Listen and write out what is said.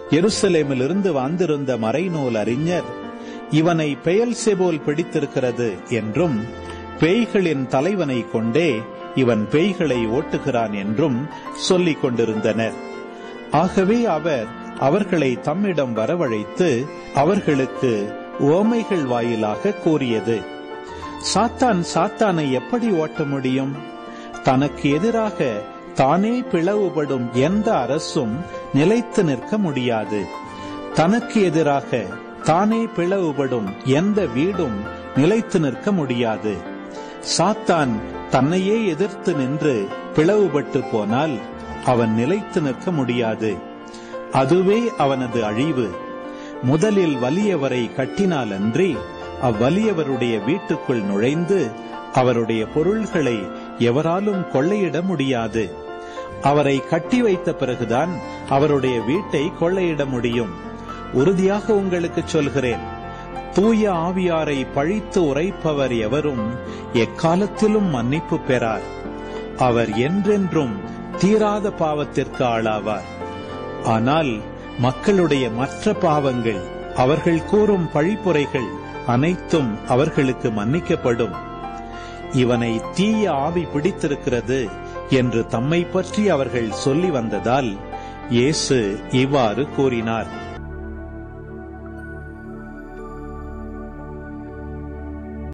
எருசலேமிலிருந்து வந்திருந்த மறைநூல் அறிஞர் இவனை பெயல் செபோல் பிடித்திருக்கிறது என்றும் பேய்களின் தலைவனை கொண்டே இவன் பேய்களை ஓட்டுகிறான் என்றும் சொல்லிக் கொண்டிருந்தனர் ஆகவே அவர் அவர்களை தம்மிடம் வரவழைத்து அவர்களுக்கு ஓமைகள் வாயிலாக கூறியது சாத்தான் சாத்தானை எப்படி ஓட்ட முடியும் தனக்கு எதிராக தானே பிளவுபடும் எந்த அரசும் நிலைத்து நிற்க முடியாது தனக்கு எதிராக தானே பிளவுபடும் எந்த வீடும் நிலைத்து நிற்க முடியாது சாத்தான் தன்னையே எதிர்த்து நின்று பிளவுபட்டு போனால் அவன் நிலைத்து நிற்க முடியாது அதுவே அவனது அழிவு முதலில் வலியவரை கட்டினாலன்றி அவ்வலியவருடைய வீட்டுக்குள் நுழைந்து அவருடைய பொருள்களை எவராலும் கொள்ளையிட முடியாது அவரை கட்டி வைத்த பிறகுதான் அவருடைய வீட்டை கொள்ளையிட முடியும் உறுதியாக உங்களுக்கு சொல்கிறேன் தூய ஆவியாரை பழித்து உரைப்பவர் எவரும் எக்காலத்திலும் மன்னிப்பு பெறார் அவர் என்றென்றும் தீராத பாவத்திற்கு ஆளாவார் ஆனால் மக்களுடைய மற்ற பாவங்கள் அவர்கள் கூறும் பழிப்புரைகள் அனைத்தும் அவர்களுக்கு மன்னிக்கப்படும் இவனை தீய ஆவி பிடித்திருக்கிறது என்று தம்மை பற்றி அவர்கள் சொல்லி வந்ததால் இயேசு இவ்வாறு கூறினார்